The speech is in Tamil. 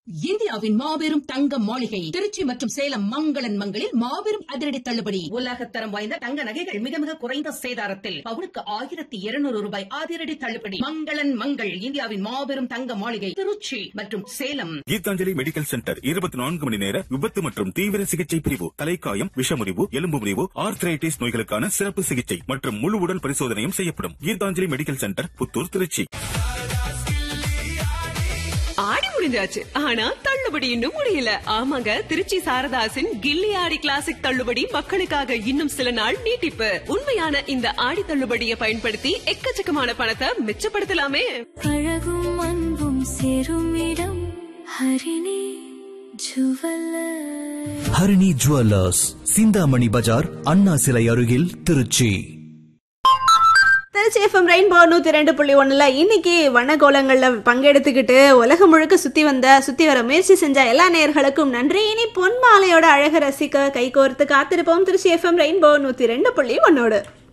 இந்தியாவின் மாபெரும் தங்க மாளிகை திருச்சி மற்றும் சேலம் மங்களன் மங்களில் மாபெரும் அதிரடி தள்ளுபடி உலகத்தரம் வாய்ந்த தங்க நகைகள் மிக மிக குறைந்த சேதாரத்தில் பவுனுக்கு ஆயிரத்தி இருநூறு ரூபாய் அதிரடி தள்ளுபடி மங்களன் மங்கள் இந்தியாவின் மாபெரும் தங்க மாளிகை திருச்சி மற்றும் சேலம் கீதாஞ்சலி மெடிக்கல் சென்டர் இருபத்தி நான்கு மணி நேர விபத்து மற்றும் தீவிர சிகிச்சை பிரிவு தலைக்காயம் விஷமுறிவு எலும்பு முறிவு ஆர்த்ரைட்டிஸ் நோய்களுக்கான சிறப்பு சிகிச்சை மற்றும் முழு உடல் பரிசோதனையும் செய்யப்படும் கீதாஞ்சலி மெடிக்கல் சென்டர் புத்தூர் திருச்சி ஆடி முடிஞ்சாச்சு ஆனா தள்ளுபடி இன்னும் முடியல ஆமாங்க திருச்சி சாரதாசின் கில்லி ஆடி கிளாசிக் தள்ளுபடி மக்களுக்காக இன்னும் சில நாள் நீட்டிப்பு உண்மையான இந்த ஆடி தள்ளுபடியை பயன்படுத்தி எக்கச்சக்கமான பணத்தை மிச்சப்படுத்தலாமே அழகும் அன்பும் சேரும் இடம் ஹரிணி ஜுவல்லர் ஹரிணி ஜுவல்லர்ஸ் சிந்தாமணி பஜார் அண்ணா சிலை அருகில் திருச்சி திருச்சி எஃப்எம் ரெயின்போ நூத்தி ரெண்டு புள்ளி ஒண்ணுல இன்னைக்கு வண்ணகோலங்கள்ல பங்கெடுத்துக்கிட்டு உலகம் முழுக்க சுத்தி வந்த சுத்தி வர முயற்சி செஞ்ச எல்லா நேயர்களுக்கும் நன்றி இனி பொன் மாலையோட அழக ரசிக்க கைகோர்த்து காத்திருப்போம் திருச்சி எஃப்எம் ரெயின்போ நூத்தி ரெண்டு புள்ளி ஒன்னோடு